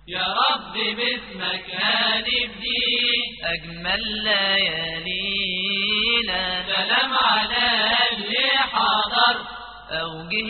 يا رب باسمك هنبدي أجمل ليالينا سلام على اللي حضر أوجه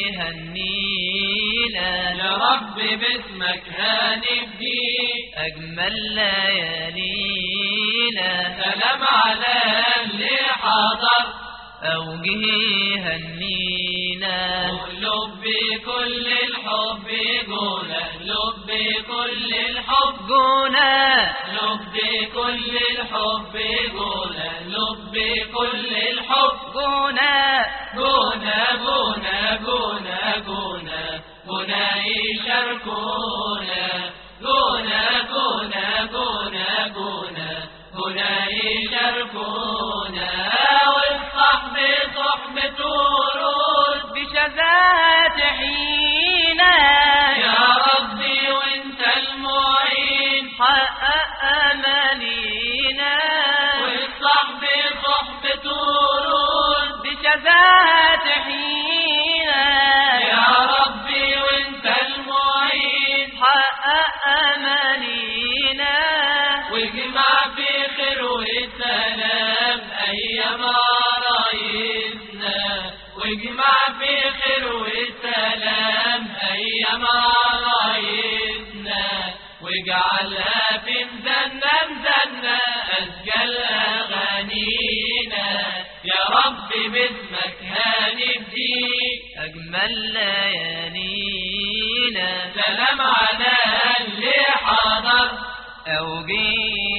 هنينا يا رب باسمك هنبدي أجمل ليالينا سلام على اللي حضر أوجه هنينا لب كل الحب جونا لب كل الحب جونا لب كل الحب جونا لب كل الحب جونا جونا جونا جونا جونا جونا يشاركونا جونا جونا جونا جونا جونا يشاركونا والصحب صحبة ورود بشذات حينا يا ربي وانت المعين حقق أمانينا والصحب صحبة ورود بشذات حينا يا ربي وانت المعين حقق أمانينا واجمع في خير والسلام ايام عرايسنا واجمع في خير والسلام ايام عرايسنا واجعلها في مزنا مزنا ازكى اغانينا يا رب باسمك هنبدي أجمل ليالينا سلام على اللي حضر أوجه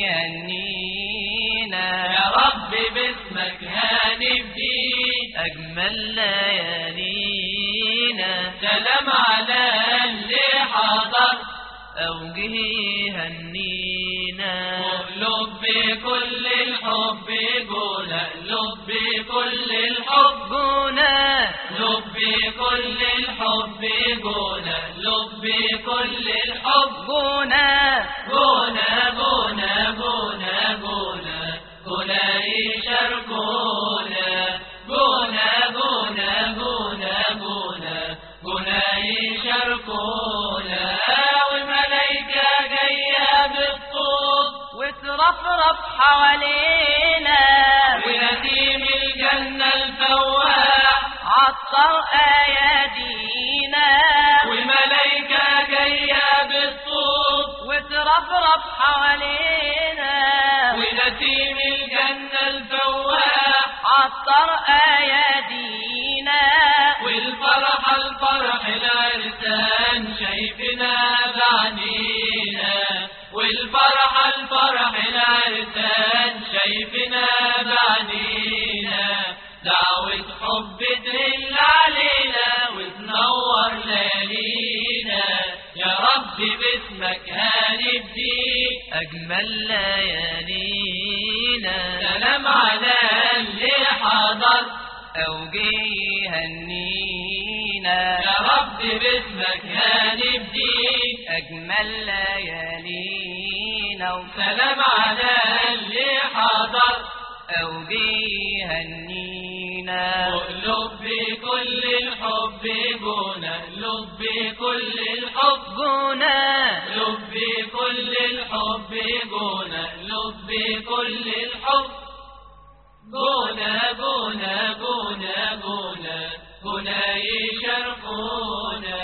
هنينا يا رب باسمك هنبدي أجمل ليالينا سلام على اللي حضر أوجه هنينا لب كل الحب جونا لب كل الحب جونا لب كل الحب جونا لب كل الحب جونا جونا جونا جونا جونا جونا يشاركونا جونا جونا جونا جونا جونا يشاركونا والملايكة جاية بالطوب وترفرف حوالينا ونديم الجنة الفواح عطر أيادينا والملايكة جاية بالطوب وترفرف حوالينا ونسيم الجنة الفواح عطر أيادينا والفرح الفرح العرسان شايفنا بعنينا والفرح الفرح العرسان شايفنا بعنينا دعوة حب تهل علينا وتنور ليالينا يا رب باسمك هنبدي أجمل ليالينا سلام على اللي حضر أوجه هنينا يا رب باسمك هنبدي أجمل ليالينا سلام على اللي حضر أوجه هنينا لب كل الحب جونا لب كل الحب جونا لب كل الحب جونا لب كل الحب جونا جونا جونا جونا جونا يشرفونا